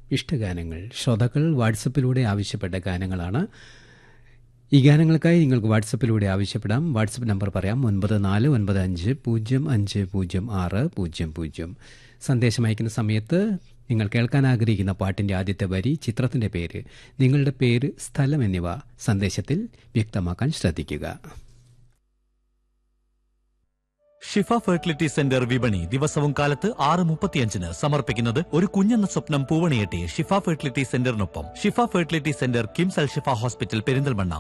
ഇഷ്ടഗാനങ്ങൾ ശ്രോതാക്കൾ വാട്സപ്പിലൂടെ ആവശ്യപ്പെട്ട ഗാനങ്ങളാണ് ഈ ഗാനങ്ങൾക്കായി നിങ്ങൾക്ക് വാട്സപ്പിലൂടെ ആവശ്യപ്പെടാം വാട്സപ്പ് നമ്പർ പറയാം ഒൻപത് നാല് ഒൻപത് അഞ്ച് പൂജ്യം അഞ്ച് പൂജ്യം ആറ് പൂജ്യം പൂജ്യം സന്ദേശം അയക്കുന്ന സമയത്ത് നിങ്ങൾ കേൾക്കാൻ ആഗ്രഹിക്കുന്ന പാട്ടിൻ്റെ ആദ്യത്തെ വരി ചിത്രത്തിൻ്റെ പേര് നിങ്ങളുടെ പേര് സ്ഥലം എന്നിവ സന്ദേശത്തിൽ വ്യക്തമാക്കാൻ ശ്രദ്ധിക്കുക ഷിഫ ഫെർട്ടിലിറ്റി സെന്റർ വിപണി ദിവസവും കാലത്ത് ആറ് മുപ്പത്തിയഞ്ചിന് സമർപ്പിക്കുന്നത് ഒരു കുഞ്ഞെന്ന സ്വപ്നം പൂവണിയെട്ടി ഷിഫ ഫെർട്ടിലിറ്റി സെന്ററിനൊപ്പം Shifa fertility centre KIMS Al Shifa hospital Perinthalmanna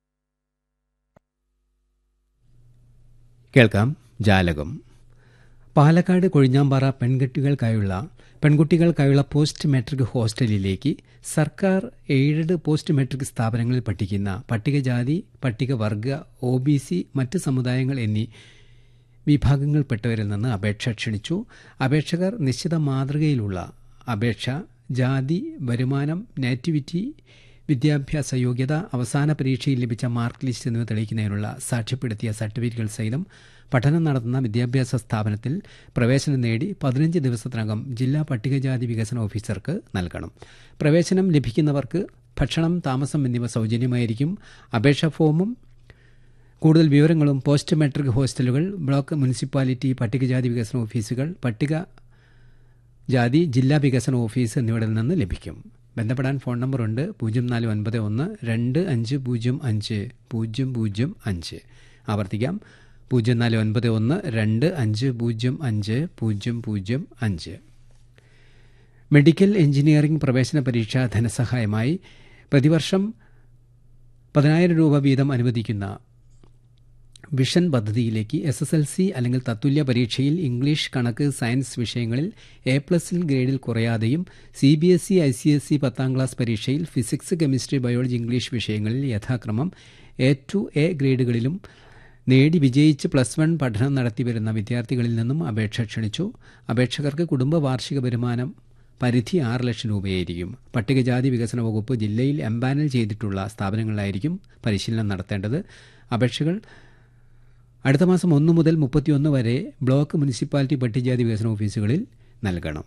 കേൾക്കാം ജാലകം പാലക്കാട് കൊഴിഞ്ഞാമ്പാറ പെൺകുട്ടികൾക്കായുള്ള പെൺകുട്ടികൾക്കായുള്ള പോസ്റ്റ് മെട്രിക് ഹോസ്റ്റലിലേക്ക് സർക്കാർ എയ്ഡഡ് പോസ്റ്റ് മെട്രിക് സ്ഥാപനങ്ങളിൽ പഠിക്കുന്ന പട്ടികജാതി പട്ടികവർഗ ഒ ബി സി മറ്റ് സമുദായങ്ങൾ എന്നീ വിഭാഗങ്ങളിൽപ്പെട്ടവരിൽ നിന്ന് അപേക്ഷ ക്ഷണിച്ചു അപേക്ഷകർ നിശ്ചിത മാതൃകയിലുള്ള അപേക്ഷ ജാതി വരുമാനം നാറ്റിവിറ്റി വിദ്യാഭ്യാസ യോഗ്യത അവസാന പരീക്ഷയിൽ ലഭിച്ച മാർക്ക് ലിസ്റ്റ് എന്നിവ തെളിയിക്കുന്നതിനുള്ള സാക്ഷ്യപ്പെടുത്തിയ സർട്ടിഫിക്കറ്റുകൾ സഹിതം പഠനം നടത്തുന്ന വിദ്യാഭ്യാസ സ്ഥാപനത്തിൽ പ്രവേശനം നേടി പതിനഞ്ച് ദിവസത്തിനകം ജില്ലാ പട്ടികജാതി വികസന ഓഫീസർക്ക് നൽകണം പ്രവേശനം ലഭിക്കുന്നവർക്ക് ഭക്ഷണം താമസം എന്നിവ സൗജന്യമായിരിക്കും അപേക്ഷാ ഫോമും കൂടുതൽ വിവരങ്ങളും പോസ്റ്റ് മെട്രിക് ഹോസ്റ്റലുകൾ ബ്ലോക്ക് മുനിസിപ്പാലിറ്റി പട്ടികജാതി വികസന ഓഫീസുകൾ പട്ടിക ജാതി ജില്ലാ വികസന ഓഫീസ് എന്നിവിടങ്ങളിൽ നിന്ന് ലഭിക്കും ബന്ധപ്പെടാൻ ഫോൺ നമ്പറുണ്ട് പൂജ്യം നാല് ഒൻപത് ഒന്ന് രണ്ട് അഞ്ച് പൂജ്യം അഞ്ച് പൂജ്യം പൂജ്യം അഞ്ച് ആവർത്തിക്കാം പൂജ്യം നാല് ഒൻപത് ഒന്ന് രണ്ട് അഞ്ച് പൂജ്യം അഞ്ച് പൂജ്യം പൂജ്യം അഞ്ച് മെഡിക്കൽ എഞ്ചിനീയറിംഗ് പ്രവേശന പരീക്ഷ ധനസഹായമായി പ്രതിവർഷം പതിനായിരം രൂപ വീതം അനുവദിക്കുന്ന വിഷൻ പദ്ധതിയിലേക്ക് എസ് എസ് എൽ സി അല്ലെങ്കിൽ തത്തുല്യ പരീക്ഷയിൽ ഇംഗ്ലീഷ് കണക്ക് സയൻസ് വിഷയങ്ങളിൽ എ പ്ലസിൽ ഗ്രേഡിൽ കുറയാതെയും C B S E I C S E പത്താം ക്ലാസ് പരീക്ഷയിൽ ഫിസിക്സ് കെമിസ്ട്രി ബയോളജി ഇംഗ്ലീഷ് വിഷയങ്ങളിൽ യഥാക്രമം എ ടു എ ഗ്രേഡുകളിലും നേടി വിജയിച്ച് പ്ലസ് വൺ പഠനം നടത്തിവരുന്ന വിദ്യാർത്ഥികളിൽ നിന്നും അപേക്ഷ ക്ഷണിച്ചു അപേക്ഷകർക്ക് കുടുംബ വാർഷിക വരുമാനം പരിധി ആറ് ലക്ഷം രൂപയായിരിക്കും പട്ടികജാതി വികസന വകുപ്പ് ജില്ലയിൽ എംപാനൽ ചെയ്തിട്ടുള്ള സ്ഥാപനങ്ങളിലായിരിക്കും പരിശീലനം നടത്തേണ്ടത് അപേക്ഷകൾ അടുത്ത മാസം ഒന്ന് മുതൽ മുപ്പത്തിയൊന്ന് വരെ ബ്ലോക്ക് മുനിസിപ്പാലിറ്റി പട്ടികജാതി വികസന ഓഫീസുകളിൽ നൽകണം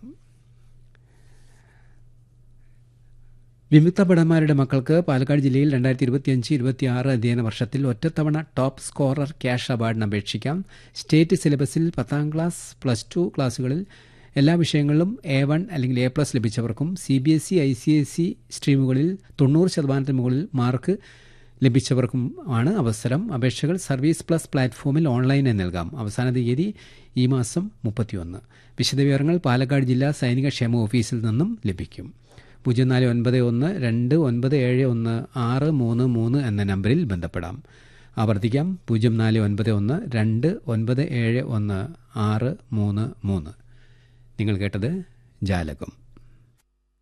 വിമുക്ത ഭടന്മാരുടെ മക്കൾക്ക് പാലക്കാട് ജില്ലയിൽ രണ്ടായിരത്തി ഇരുപത്തിയഞ്ച് ഇരുപത്തിയാറ് അധ്യയന വർഷത്തിൽ ഒറ്റത്തവണ ടോപ്പ് സ്കോറർ ക്യാഷ് അവാർഡിന് അപേക്ഷിക്കാം സ്റ്റേറ്റ് സിലബസിൽ പത്താം ക്ലാസ് പ്ലസ് ടു ക്ലാസുകളിൽ എല്ലാ വിഷയങ്ങളിലും എ വൺ അല്ലെങ്കിൽ എ പ്ലസ് ലഭിച്ചവർക്കും C B S E I C S C സ്ട്രീമുകളിൽ തൊണ്ണൂറ് ശതമാനത്തിന് മുകളിൽ മാർക്ക് ലഭിച്ചവർക്കും ആണ് അവസരം അപേക്ഷകൾ സർവീസ് പ്ലസ് പ്ലാറ്റ്ഫോമിൽ ഓൺലൈനായി നൽകാം അവസാന തീയതി ഈ മാസം മുപ്പത്തിയൊന്ന് വിശദവിവരങ്ങൾ പാലക്കാട് ജില്ലാ സൈനിക ക്ഷേമ ഓഫീസിൽ നിന്നും ലഭിക്കും പൂജ്യം നാല് ഒൻപത് ഒന്ന് രണ്ട് ഒൻപത് ഏഴ് ഒന്ന് ആറ് മൂന്ന് മൂന്ന് എന്ന നമ്പറിൽ ബന്ധപ്പെടാം ആവർത്തിക്കാം പൂജ്യം നാല് ഒൻപത് ഒന്ന് രണ്ട് ഒൻപത് ഏഴ് ഒന്ന് ആറ് മൂന്ന് മൂന്ന് നിങ്ങൾ കേട്ടത് ജാലകം